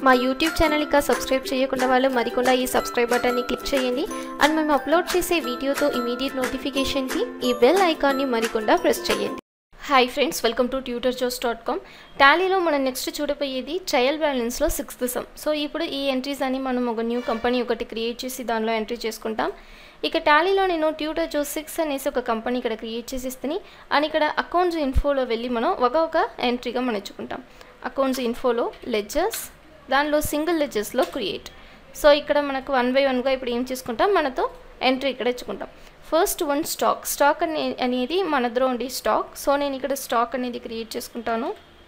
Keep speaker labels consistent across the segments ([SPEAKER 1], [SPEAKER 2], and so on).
[SPEAKER 1] మా YouTube channel ఇంకా subscribe చేయకుండా వాళ్ళు మరికొండ ఈ సబ్స్క్రైబ్ బటన్ని క్లిక్ చేయండి అండ్ మేము అప్లోడ్ చేసే వీడియోతో ఇమీడియట్ నోటిఫికేషన్కి ఈ బెల్ ఐకాన్ని మరికొండ ప్రెస్ చేయండి hi friends welcome to Tutor Joes dot com టాలీలో మనం నెక్స్ట్ చూడబోయేది ట్రయల్ బ్యాలెన్స్లో సిక్స్త్ సమ్ సో ఇప్పుడు ఈ ఎంట్రీస్ అని మనం ఒక న్యూ కంపెనీ ఒకటి క్రియేట్ చేసి దానిలో ఎంట్రీ చేసుకుంటాం ఇక టాలీలో నేను ట్యూటర్ జోస్ సిక్స్ అనేసి ఒక కంపెనీ ఇక్కడ క్రియేట్ చేసి ఇస్తాను అండ్ ఇక్కడ అకౌంట్స్ ఇన్ఫోలో వెళ్ళి మనం ఒక ఒక ఎంట్రీగా మనం ఇచ్చుకుంటాం అకౌంట్స్ ఇన్ఫోలో లెడ్జర్స్ దానిలో సింగిల్ లెడ్జర్స్లో క్రియేట్ సో ఇక్కడ మనకు వన్ బై వన్గా ఇప్పుడు ఏం చేసుకుంటాం మనతో ఎంట్రీ ఇక్కడ ఇచ్చుకుంటాం ఫస్ట్ వన్ స్టాక్ స్టాక్ అనే అనేది మన దగ్గర ఉండే స్టాక్ సో నేను ఇక్కడ స్టాక్ అనేది క్రియేట్ చేసుకుంటాను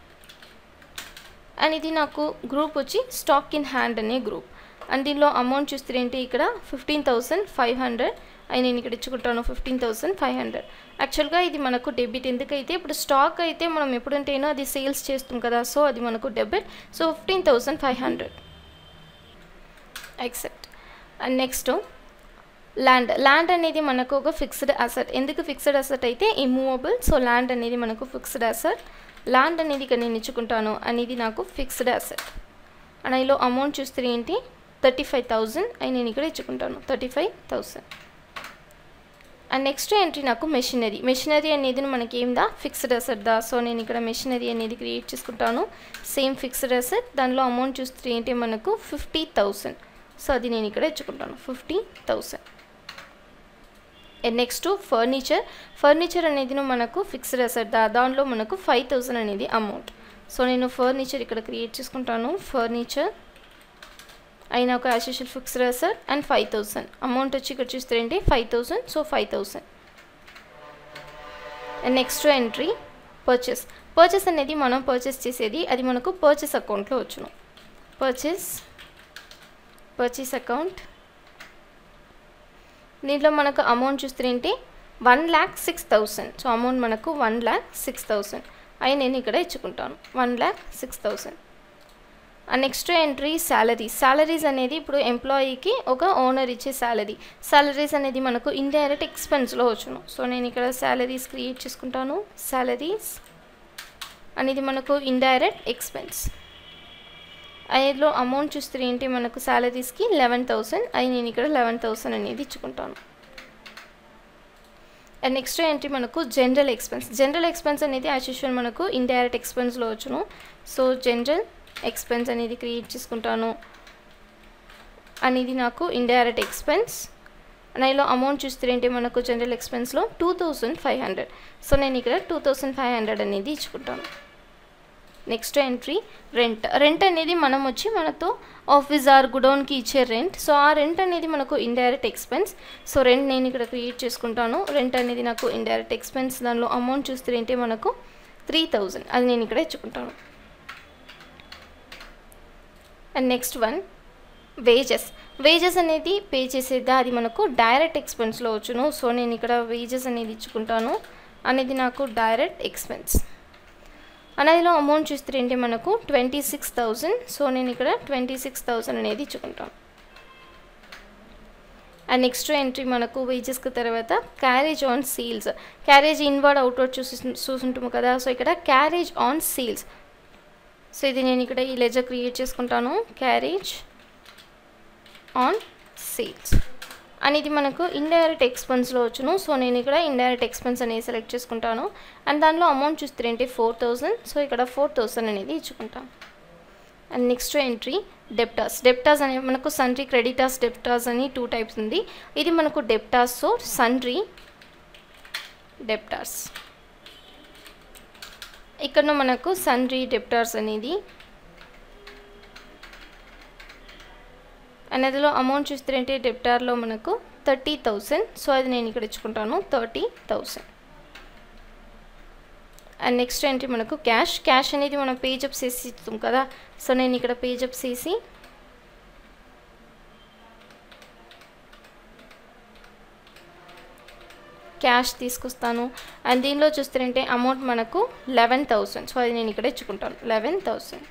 [SPEAKER 1] అండ్ ఇది నాకు గ్రూప్ వచ్చి స్టాక్ ఇన్ హ్యాండ్ అనే గ్రూప్ అండ్ దీనిలో అమౌంట్ చూస్తే ఏంటి ఇక్కడ ఫిఫ్టీన్ థౌసండ్ ఫైవ్ హండ్రెడ్ అని నేను ఇక్కడ ఇచ్చుకుంటాను ఫిఫ్టీన్ థౌసండ్ ఫైవ్ హండ్రెడ్ యాక్చువల్గా ఇది మనకు డెబిట్ ఎందుకైతే ఇప్పుడు స్టాక్ అయితే మనం ఎప్పుడంటేనో అది సేల్స్ చేస్తాం కదా సో అది మనకు debit so fifteen thousand five hundred accept and next land land అనేది మనకు ఒక ఫిక్స్డ్ అసెట్ ఎందుకు ఫిక్స్డ్ అసెట్ అయితే ఇమూవబుల్ సో ల్యాండ్ అనేది మనకు ఫిక్స్డ్ అసెట్ ల్యాండ్ అనేది ఇక్కడ నేను ఇచ్చుకుంటాను అనేది నాకు ఫిక్స్డ్ అసెట్ అండ్ అందులో అమౌంట్ చూస్తే ఏంటి థర్టీ ఫైవ్ థౌజండ్ అని నేను ఇక్కడ ఇచ్చుకుంటాను thirty five thousand and next entry నాకు మెషినరీ మెషినరీ అనేది మనకి ఏందా ఫిక్స్డ్ అసెట్ దా సో నేను ఇక్కడ మెషినరీ అనేది క్రియేట్ చేసుకుంటాను సేమ్ ఫిక్స్డ్ అసెట్ దానిలో అమౌంట్ చూస్తే ఏంటి మనకు ఫిఫ్టీ థౌసండ్ సో అది నేను ఇక్కడ ఇచ్చుకుంటాను fifty thousand next furniture furniture అనేది మనకు ఫిక్స్డ్ అసెట్ దా దానిలో మనకు ఫైవ్ థౌసండ్ అనేది అమౌంట్ సో నేను ఫర్నిచర్ ఇక్కడ క్రియేట్ చేసుకుంటాను ఫర్నిచర్ అయిన ఒక asocial fixed asset and five thousand amount వచ్చి ఇక్కడ చూస్తే ఏంటి five thousand so five thousand and next entry purchase purchase అనేది మనం పర్చేస్ చేసేది అది మనకు పర్చేస్ అకౌంట్లో వచ్చును పర్చేస్ పర్చేస్ అకౌంట్ దీంట్లో మనకు అమౌంట్ చూస్తే ఏంటి one lakh six thousand so amount మనకు వన్ ల్యాక్ సిక్స్ థౌసండ్ అవి నేను ఇక్కడ ఇచ్చుకుంటాను one lakh six thousand and next entry salaries salaries అనేది ఇప్పుడు ఎంప్లాయీకి ఒక ఓనర్ ఇచ్చే శాలరీ శాలరీస్ అనేది మనకు ఇండైరెక్ట్ ఎక్స్పెన్స్లో వచ్చును సో నేను ఇక్కడ శాలరీస్ క్రియేట్ చేసుకుంటాను శాలరీస్ అనేది మనకు ఇండైరెక్ట్ ఎక్స్పెన్స్ అందులో అమౌంట్ చూస్తే ఏంటి మనకు శాలరీస్కి లెవెన్ థౌసండ్ అది నేను ఇక్కడ లెవెన్ థౌసండ్ అనేది ఇచ్చుకుంటాను అండ్ నెక్స్ట్ ఎంట్రీ మనకు జనరల్ ఎక్స్పెన్స్ జనరల్ ఎక్స్పెన్స్ అనేది యాజ్ యూజువల్ మనకు ఇండైరెక్ట్ ఎక్స్పెన్స్లో వచ్చును సో జనరల్ ఎక్స్పెన్స్ అనేది క్రియేట్ చేసుకుంటాను అనేది నాకు ఇండైరెక్ట్ ఎక్స్పెన్స్ అందులో అమౌంట్ చూస్తే ఏంటి మనకు జనరల్ ఎక్స్పెన్స్లో two thousand five hundred so నేను ఇక్కడ టూ థౌసండ్ ఫైవ్ హండ్రెడ్ అనేది ఇచ్చుకుంటాను నెక్స్ట్ ఎంట్రీ రెంట్ రెంట్ అనేది మనం వచ్చి మనతో ఆఫీస్ ఆర్ గుడౌన్కి ఇచ్చే రెంట్ సో ఆ రెంట్ అనేది మనకు ఇండైరెక్ట్ ఎక్స్పెన్స్ సో రెంట్ నేను ఇక్కడ క్రియేట్ చేసుకుంటాను రెంట్ అనేది నాకు ఇండైరెక్ట్ ఎక్స్పెన్స్ దానిలో అమౌంట్ చూస్తే ఏంటి మనకు త్రీ థౌజండ్ అది నేను ఇక్కడ ఇచ్చుకుంటాను and next one wages wages అనేది పే చేసేదా అది మనకు డైరెక్ట్ ఎక్స్పెన్స్లో వచ్చును సో నేను ఇక్కడ వేజెస్ అనేది ఇచ్చుకుంటాను అనేది నాకు డైరెక్ట్ ఎక్స్పెన్స్ అనేదిలో అమౌంట్ చూస్తే ఏంటి మనకు ట్వంటీ సిక్స్ థౌజండ్ సో నేను ఇక్కడ ట్వంటీ సిక్స్ థౌజండ్ అనేది ఇచ్చుకుంటాను అండ్ నెక్స్ట్ ఎంట్రీ మనకు వేజెస్కి తర్వాత carriage on sales carriage inward outward చూసి చూసుంటాము కదా సో ఇక్కడ క్యారేజ్ ఆన్ సేల్స్ సో ఇది నేను ఇక్కడ ఈ లెజర్ క్రియేట్ చేసుకుంటాను క్యారేజ్ ఆన్ సేల్స్ అనేది మనకు ఇండైరెక్ట్ ఎక్స్పెన్స్లో వచ్చును సో నేను ఇక్కడ ఇండైరెక్ట్ ఎక్స్పెన్స్ అనేది సెలెక్ట్ చేసుకుంటాను అండ్ దానిలో అమౌంట్ చూస్తే ఏంటి ఫోర్ థౌజండ్ సో ఇక్కడ ఫోర్ థౌజండ్ అనేది ఇచ్చుకుంటాం and next entry debtors debtors అనే మనకు సన్రీ క్రెడిటాస్ డెప్టాస్ అని టూ టైప్స్ ఉంది ఇది మనకు డెప్టాస్ సో సన్రీ డెప్టాస్ ఇక్కడ మనకు సన్రీ డెప్టార్స్ అనేది అనేదిలో అమౌంట్ చూస్తే ఏంటి డెప్టార్లో మనకు థర్టీ థౌసండ్ సో అది నేను ఇక్కడ ఇచ్చుకుంటాను థర్టీ థౌసండ్ అండ్ నెక్స్ట్ ఏంటి మనకు క్యాష్ క్యాష్ అనేది మనం పేజప్ చేసి ఇస్తాం కదా సో నేను ఇక్కడ పేజప్ చేసి క్యాష్ తీసుకొస్తాను అండ్ దీనిలో చూస్తారంటే అమౌంట్ మనకు లెవెన్ థౌసండ్ సో అది నేను ఇక్కడ ఇచ్చుకుంటాను eleven thousand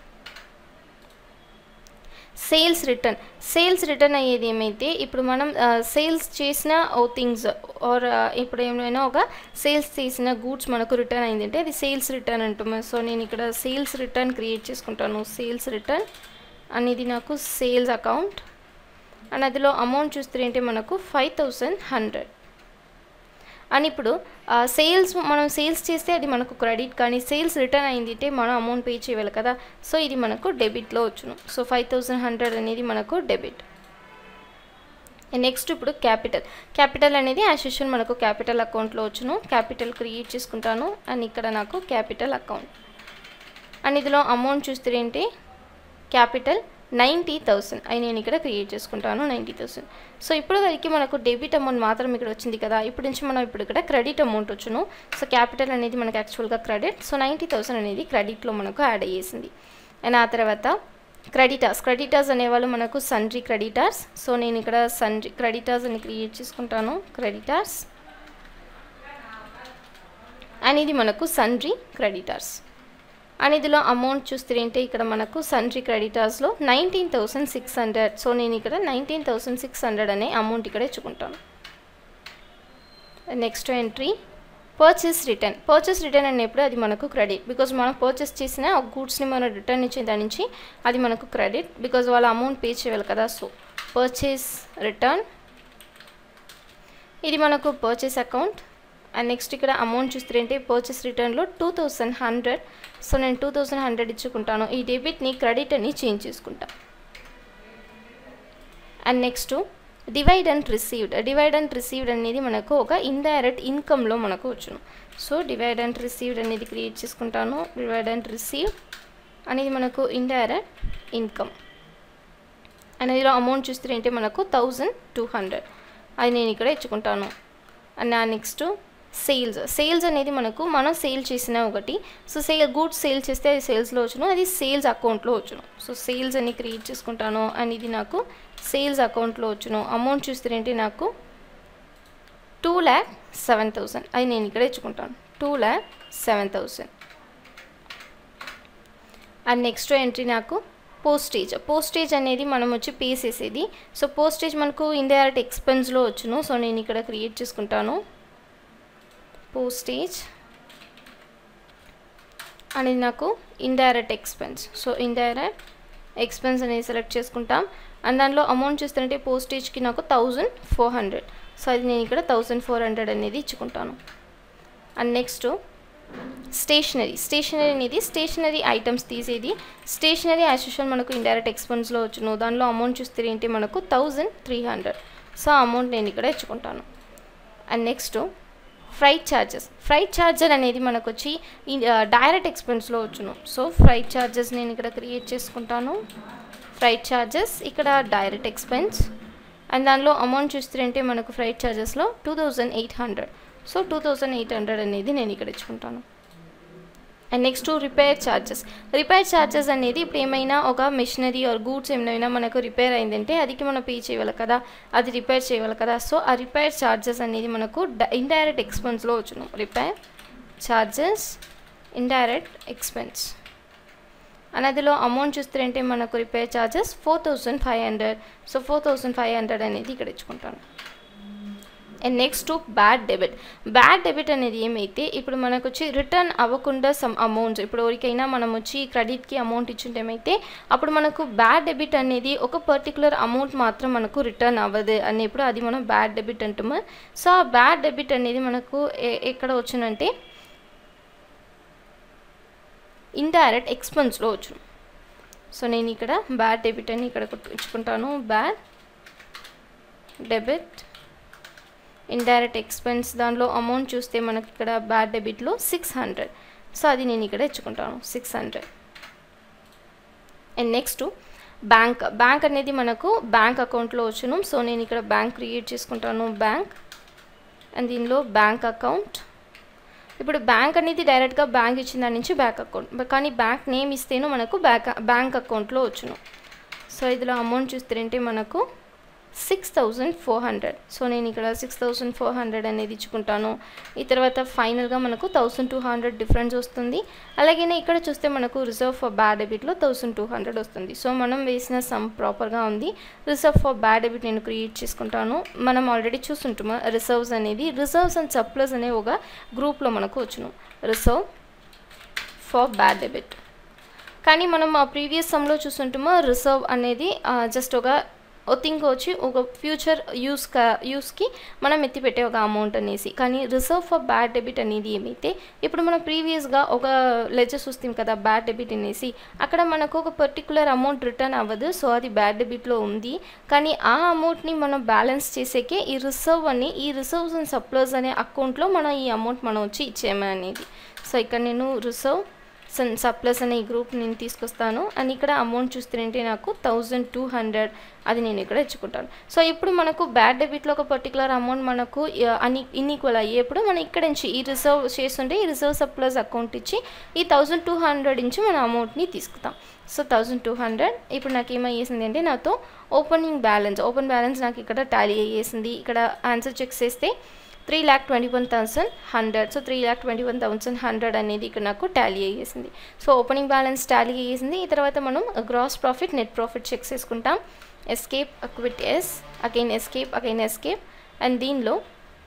[SPEAKER 1] sales return sales return అయ్యేది ఏమైతే ఇప్పుడు మనం సేల్స్ చేసిన ఓ థింగ్స్ ఆర్ ఇప్పుడు ఏమైనా ఒక సేల్స్ చేసిన గూడ్స్ మనకు రిటర్న్ అయిందంటే అది సేల్స్ రిటర్న్ అంటాము సో నేను ఇక్కడ సేల్స్ రిటర్న్ క్రియేట్ చేసుకుంటాను సేల్స్ రిటర్న్ అండ్ ఇది నాకు సేల్స్ అకౌంట్ అండ్ అందులో అమౌంట్ చూస్తే ఏంటి మనకు ఫైవ్ థౌజండ్ హండ్రెడ్ అని ఇప్పుడు సేల్స్ మనం సేల్స్ చేస్తే అది మనకు క్రెడిట్ కానీ సేల్స్ రిటర్న్ అయింది అంటే మనం అమౌంట్ పే చేయాలి కదా సో ఇది మనకు డెబిట్లో వచ్చును సో ఫైవ్ థౌజండ్ హండ్రెడ్ అనేది మనకు డెబిట్ నెక్స్ట్ ఇప్పుడు క్యాపిటల్ క్యాపిటల్ అనేది యాజ్ మనకు క్యాపిటల్ అకౌంట్లో వచ్చును క్యాపిటల్ క్రియేట్ చేసుకుంటాను అండ్ ఇక్కడ నాకు క్యాపిటల్ అకౌంట్ అండ్ ఇందులో అమౌంట్ చూస్తే ఏంటి క్యాపిటల్ నైంటీ థౌసండ్ అవి నేను ఇక్కడ క్రియేట్ చేసుకుంటాను నైంటీ థౌసండ్ సో ఇప్పుడు వరకు మనకు డెబిట్ అమౌంట్ మాత్రం ఇక్కడ వచ్చింది కదా ఇప్పుడు నుంచి మనం ఇప్పుడు ఇక్కడ క్రెడిట్ అమౌంట్ వచ్చును సో క్యాపిటల్ అనేది మనకు యాక్చువల్గా క్రెడిట్ సో నైంటీ థౌసండ్ అనేది క్రెడిట్లో మనకు యాడ్ అయ్యేసింది అండ్ ఆ తర్వాత క్రెడిటర్స్ క్రెడిటర్స్ అనేవాళ్ళు మనకు సన్రీ క్రెడిటర్స్ సో నేను ఇక్కడ సన్రీ క్రెడిటర్స్ అని క్రియేట్ చేసుకుంటాను క్రెడిటర్స్ అండ్ ఇది మనకు సన్రీ క్రెడిటర్స్ అండ్ ఇందులో అమౌంట్ చూస్తే ఏంటి ఇక్కడ మనకు సన్రీ క్రెడిటర్స్లో nineteen thousand six hundred so నేను ఇక్కడ నైన్టీన్ థౌసండ్ సిక్స్ హండ్రెడ్ అనే అమౌంట్ ఇక్కడ ఇచ్చుకుంటాను next entry purchase return purchase return అనేప్పుడు అది మనకు క్రెడిట్ బికాజ్ మనం పర్చేస్ చేసిన ఒక గూడ్స్ని మనం రిటర్న్ ఇచ్చే దాని నుంచి అది మనకు క్రెడిట్ బికాజ్ వాళ్ళ అమౌంట్ పే చేయాలి కదా సో పర్చేస్ రిటర్న్ ఇది మనకు పర్చేస్ అకౌంట్ అండ్ నెక్స్ట్ ఇక్కడ అమౌంట్ చూస్తే ఏంటి పర్చేస్ రిటర్న్లో టూ థౌసండ్ హండ్రెడ్ సో నేను టూ థౌసండ్ హండ్రెడ్ ఇచ్చుకుంటాను ఈ డెబిట్ని క్రెడిట్ అని చేంజ్ చేసుకుంటా and next dividend received dividend received అనేది మనకు ఒక ఇండైరెక్ట్ ఇన్కమ్లో మనకు వచ్చును సో డివైడ్ అండ్ రిసీవ్డ్ అనేది క్రియేట్ చేసుకుంటాను డివైడ్ అండ్ రిసీవ్ అనేది మనకు ఇండైరెక్ట్ ఇన్కమ్ అనేదిలో అమౌంట్ చూస్తే ఏంటి మనకు థౌజండ్ టూ హండ్రెడ్ అది నేను ఇక్కడ ఇచ్చుకుంటాను అండ్ నా నెక్స్ట్ సేల్స్ సేల్స్ అనేది మనకు మనం సేల్ చేసిన ఒకటి సో సేల్ గూడ్స్ సేల్ చేస్తే అది సేల్స్లో వచ్చును అది సేల్స్ అకౌంట్లో వచ్చును సో సేల్స్ అని క్రియేట్ చేసుకుంటాను అండ్ ఇది నాకు సేల్స్ అకౌంట్లో వచ్చును అమౌంట్ చూస్తే ఏంటి నాకు టూ ల్యాక్ సెవెన్ థౌసండ్ అది నేను ఇక్కడ ఇచ్చుకుంటాను two lakh seven thousand and next entry నాకు పోస్టేజ్ పోస్టేజ్ అనేది మనం వచ్చి పే చేసేది సో పోస్టేజ్ మనకు ఇండైరెక్ట్ ఎక్స్పెన్స్లో వచ్చును సో నేను ఇక్కడ క్రియేట్ చేసుకుంటాను పోస్టేజ్ అనేది నాకు indirect expense so indirect expense అనేది సెలెక్ట్ చేసుకుంటాం అండ్ దానిలో అమౌంట్ చూస్తుంటే పోస్టేజ్కి నాకు థౌజండ్ ఫోర్ హండ్రెడ్ సో అది నేను ఇక్కడ థౌజండ్ ఫోర్ హండ్రెడ్ అనేది ఇచ్చుకుంటాను అండ్ నెక్స్ట్ స్టేషనరీ స్టేషనరీ అనేది స్టేషనరీ ఐటమ్స్ తీసేది స్టేషనరీ యాజ్ యూజువల్ మనకు ఇండైరెక్ట్ ఎక్స్పెన్స్లో వచ్చును దానిలో అమౌంట్ చూస్తే ఏంటి మనకు thousand three hundred so amount నేను ఇక్కడ ఇచ్చుకుంటాను and next freight charges freight charger అనేది మనకు వచ్చి డైరెక్ట్ ఎక్స్పెన్స్లో వచ్చును సో ఫ్రైట్ ఛార్జెస్ నేను ఇక్కడ క్రియేట్ చేసుకుంటాను ఫ్రైట్ ఛార్జెస్ ఇక్కడ డైరెక్ట్ ఎక్స్పెన్స్ అండ్ దానిలో అమౌంట్ చూస్తుంటే మనకు ఫ్రైట్ ఛార్జెస్లో two thousand eight hundred so two thousand eight hundred అనేది నేను ఇక్కడ ఇచ్చుకుంటాను and next repair charges repair charges అనేది ఇప్పుడు ఏమైనా ఒక మిషనరీ ఆర్ గూడ్స్ ఏమైనా మనకు రిపేర్ అయిందంటే అదికి మనం పే చేయాలి కదా అది రిపేర్ చేయాలి కదా సో ఆ రిపేర్ ఛార్జెస్ అనేది మనకు ఇండైరెక్ట్ ఎక్స్పెన్స్లో వచ్చును repair charges indirect expense and అదిలో అమౌంట్ చూస్తుంటే మనకు repair charges four thousand five hundred so four thousand five hundred అనేది ఇక్కడ ఇచ్చుకుంటాను and next bad debit bad debit అనేది ఏమైతే ఇప్పుడు మనకు వచ్చి రిటర్న్ అవ్వకుండా సమ్ అమౌంట్స్ ఇప్పుడు ఎవరికైనా మనం వచ్చి క్రెడిట్కి అమౌంట్ ఇచ్చింటేమైతే అప్పుడు మనకు బ్యాడ్ డెబిట్ అనేది ఒక పర్టికులర్ అమౌంట్ మాత్రం మనకు రిటర్న్ అవ్వదు అనేప్పుడు అది మనం బ్యాడ్ డెబిట్ అంటాము సో ఆ బ్యాడ్ డెబిట్ అనేది మనకు ఎక్కడ వచ్చునంటే ఇండైరెక్ట్ ఎక్స్పెన్స్లో వచ్చును సో నేను ఇక్కడ బ్యాడ్ డెబిట్ అని ఇక్కడ ఇచ్చుకుంటాను బ్యాడ్ డెబిట్ ఇండైరెక్ట్ ఎక్స్పెన్స్ దానిలో అమౌంట్ చూస్తే మనకి ఇక్కడ బ్యాడ్ డెబిట్లో సిక్స్ హండ్రెడ్ సో అది నేను ఇక్కడ ఇచ్చుకుంటాను six hundred and next bank bank అనేది మనకు బ్యాంక్ అకౌంట్లో వచ్చును సో నేను ఇక్కడ బ్యాంక్ క్రియేట్ చేసుకుంటాను బ్యాంక్ అండ్ దీనిలో బ్యాంక్ అకౌంట్ ఇప్పుడు బ్యాంక్ అనేది డైరెక్ట్గా బ్యాంక్ ఇచ్చిన దాని నుంచి బ్యాంక్ అకౌంట్ కానీ బ్యాంక్ నేమ్ ఇస్తేను మనకు బ్యాంక్ బ్యాంక్ అకౌంట్లో వచ్చును సో ఇందులో అమౌంట్ చూస్తుంటే మనకు six thousand four hundred so నేను ఇక్కడ సిక్స్ థౌజండ్ ఫోర్ హండ్రెడ్ అనేది ఇచ్చుకుంటాను ఈ తర్వాత ఫైనల్గా మనకు థౌసండ్ టూ హండ్రెడ్ డిఫరెన్స్ వస్తుంది అలాగే ఇక్కడ చూస్తే మనకు రిజర్వ్ ఫర్ బ్యాడ్ డెబిట్లో థౌసండ్ టూ హండ్రెడ్ వస్తుంది సో మనం వేసిన సమ్ ప్రాపర్గా ఉంది రిజర్వ్ ఫర్ బ్యాడ్ డెబిట్ నేను క్రియేట్ చేసుకుంటాను మనం ఆల్రెడీ చూస్తుంటాము రిజర్వ్స్ అనేది రిజర్వ్స్ అండ్ సప్లస్ అనే ఒక గ్రూప్లో మనకు వచ్చును రిజర్వ్ ఫర్ బ్యాడ్ డెబిట్ కానీ మనం ఆ ప్రీవియస్ సమ్లో చూస్తుంటామో రిజర్వ్ అనేది జస్ట్ ఒక థింక్ వచ్చి ఒక ఫ్యూచర్ యూస్ యూస్కి మనం ఎత్తిపెట్టే ఒక అమౌంట్ అనేసి కానీ రిజర్వ్ ఫర్ బ్యాడ్ డెబిట్ అనేది ఏమైతే ఇప్పుడు మనం ప్రీవియస్గా ఒక లెజర్ చూస్తాం కదా బ్యాడ్ డెబిట్ అనేసి అక్కడ మనకు ఒక పర్టికులర్ అమౌంట్ రిటర్న్ అవ్వదు సో అది బ్యాడ్ డెబిట్లో ఉంది కానీ ఆ అమౌంట్ని మనం బ్యాలెన్స్ చేసేకే ఈ రిజర్వ్ అని ఈ రిజర్వ్స్ అండ్ సప్లర్స్ అనే అకౌంట్లో మనం ఈ అమౌంట్ మనం వచ్చి ఇచ్చేమే అనేది సో ఇక్కడ నేను రిజర్వ్ సన్ సప్లస్ అనే ఈ గ్రూప్ నేను తీసుకొస్తాను అండ్ ఇక్కడ అమౌంట్ చూస్తుంటే నాకు థౌజండ్ టూ హండ్రెడ్ అది నేను ఇక్కడ ఇచ్చుకుంటాను సో ఇప్పుడు మనకు బ్యాడ్ డెబిట్లో ఒక పర్టికులర్ అమౌంట్ మనకు అని ఇన్ఈక్వల్ అయ్యేప్పుడు మనం ఇక్కడ నుంచి ఈ రిజర్వ్ చేస్తుంటే ఈ రిజర్వ్ సప్లస్ అకౌంట్ ఇచ్చి ఈ థౌజండ్ టూ హండ్రెడ్ నుంచి మన అమౌంట్ని తీసుకుంటాం సో థౌజండ్ టూ హండ్రెడ్ ఇప్పుడు నాకు ఏమయ్యేసింది అంటే నాతో ఓపెనింగ్ బ్యాలెన్స్ ఓపెన్ బ్యాలెన్స్ నాకు ఇక్కడ టాలీ అయ్యేసింది ఇక్కడ ఆన్సర్ చెక్ చేస్తే three lakh twenty one thousand hundred so three lakh twenty one thousand hundred అనేది ఇక్కడ నాకు టాలీ అయ్యేసింది సో ఓపెనింగ్ బ్యాలెన్స్ టాలీ అయ్యేసింది ఈ తర్వాత మనం gross profit net profit check చేసుకుంటాం escape acquit yes again escape again escape and దీనిలో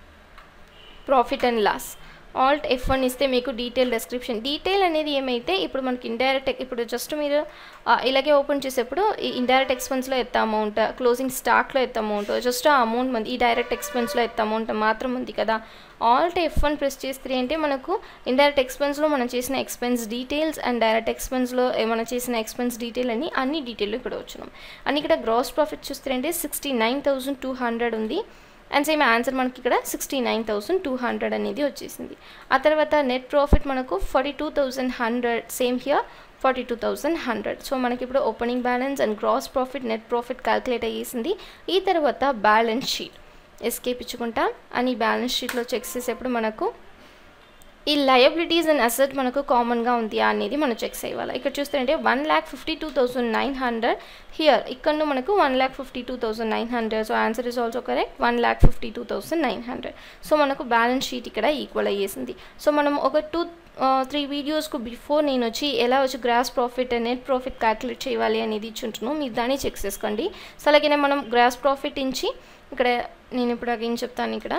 [SPEAKER 1] profit and loss alt F one ఇస్తే మీకు డీటెయిల్ డెస్క్రిప్షన్ డీటెయిల్ అనేది ఏమైతే ఇప్పుడు మనకి ఇండైరెక్ట్ ఇప్పుడు జస్ట్ మీరు ఇలాగే ఓపెన్ చేసేప్పుడు ఈ ఇండైరెక్ట్ ఎక్స్పెన్స్లో ఎత్త అమౌంట్ క్లోజింగ్ స్టాక్లో ఎత్త అమౌంట్ జస్ట్ ఆ అమౌంట్ మంది ఈ డైరెక్ట్ ఎక్స్పెన్స్లో ఎత్త అమౌంట్ మాత్రం ఉంది కదా ఆల్ట్ ఎఫ్ వన్ ప్రెస్ చేస్తే అంటే మనకు ఇండైరెక్ట్ ఎక్స్పెన్స్లో మనం చేసిన ఎక్స్పెన్స్ డీటెయిల్స్ అండ్ డైరెక్ట్ ఎక్స్పెన్స్లో మనం చేసిన ఎక్స్పెన్స్ డీటెయిల్ అని అన్ని డీటెయిల్ ఇక్కడ వచ్చినాం అండ్ ఇక్కడ గ్రాస్ ప్రాఫిట్ చూస్తే అంటే sixty nine thousand two hundred ఉంది అండ్ సేమ్ ఆన్సర్ మనకి ఇక్కడ sixty nine thousand two hundred అనేది వచ్చేసింది ఆ తర్వాత నెట్ ప్రాఫిట్ మనకు forty two thousand hundred same here forty two thousand hundred so మనకి ఇప్పుడు opening balance and gross profit net profit calculate అయ్యేసింది ఈ తర్వాత బ్యాలెన్స్ షీట్ ఎస్కేప్ ఇచ్చుకుంటాం అని ఈ బ్యాలెన్స్ షీట్లో చెక్ చేసేప్పుడు మనకు ఈ లయబిలిటీస్ అండ్ అసెట్ మనకు కామన్గా ఉంది అనేది మనం చెక్ చేయాలి ఇక్కడ చూస్తుంటే one lakh fifty two thousand nine hundred here ఇక్కడ మనకు one lakh fifty two thousand nine hundred so answer is also correct one lakh fifty two thousand nine hundred so మనకు బ్యాలెన్స్ షీట్ ఇక్కడ ఈక్వల్ అయ్యేసింది సో మనం ఒక టూ త్రీ వీడియోస్కు బిఫోర్ నేను వచ్చి ఎలా వచ్చి gross profit net profit calculate చేయాలి అనేది ఇచ్చుంటున్నాను మీరు దాన్ని చెక్ చేసుకోండి సో అలాగే మనం గ్రాస్ ప్రాఫిట్ ఇచ్చి ఇక్కడ నేను ఇప్పుడు అగైన్ చెప్తాను ఇక్కడ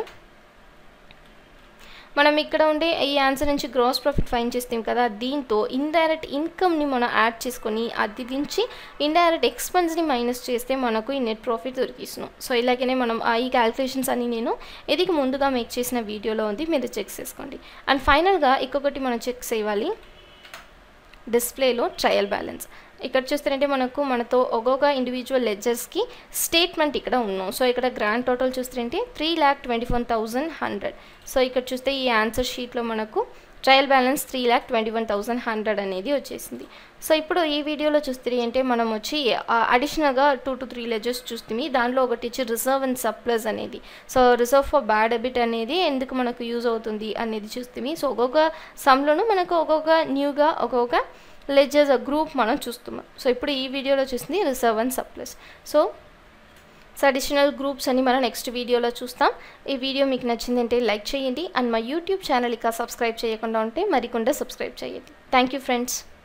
[SPEAKER 1] మనం ఇక్కడ ఉండే ఈ ఆన్సర్ నుంచి గ్రాస్ ప్రాఫిట్ ఫైన్ చేస్తాం కదా దీంతో ఇండైరెక్ట్ ఇన్కమ్ని మనం యాడ్ చేసుకొని అది నుంచి ఇండైరెక్ట్ ఎక్స్పెన్స్ని మైనస్ చేస్తే మనకు ఈ నెట్ ప్రాఫిట్ దొరికిస్తున్నాం సో ఇలాగనే మనం ఈ క్యాల్కులేషన్స్ అని నేను ఎదికి ముందుగా మేక్ చేసిన వీడియోలో ఉంది మీరు చెక్ చేసుకోండి అండ్ ఫైనల్గా ఇంకొకటి మనం చెక్ చేయాలి డిస్ప్లేలో ట్రయల్ బ్యాలెన్స్ ఇక్కడ చూస్తారంటే మనకు మనతో ఒక్కొక్క ఇండివిజువల్ లెజర్స్కి స్టేట్మెంట్ ఇక్కడ ఉన్నాం సో ఇక్కడ గ్రాండ్ టోటల్ చూస్తారంటే three lakh twenty one thousand hundred so ఇక్కడ చూస్తే ఈ ఆన్సర్ షీట్లో మనకు trial balance three lakh twenty one thousand hundred అనేది వచ్చేసింది సో ఇప్పుడు ఈ వీడియోలో చూస్తే అంటే మనం వచ్చి అడిషనల్గా టూ టు త్రీ లెజర్స్ చూస్తుంది దాంట్లో ఒకటి వచ్చి రిజర్వ్ అండ్ సప్లస్ అనేది so reserve for bad debit అనేది ఎందుకు మనకు యూజ్ అవుతుంది అనేది చూస్తుంది సో ఒక్కొక్క సమ్లోనూ మనకు ఒక్కొక్క న్యూగా ఒక్కొక్క లెజర్స్ గ్రూప్ మనం చూస్తున్నాం సో ఇప్పుడు ఈ వీడియోలో చూస్తుంది reserve and surplus so so additional groups అని మనం నెక్స్ట్ వీడియోలో చూస్తాం ఈ వీడియో మీకు నచ్చిందంటే లైక్ చేయండి అండ్ మా యూట్యూబ్ ఛానల్ ఇక సబ్స్క్రైబ్ చేయకుండా ఉంటే మరికొండ సబ్స్క్రైబ్ చేయండి థ్యాంక్ యూ ఫ్రెండ్స్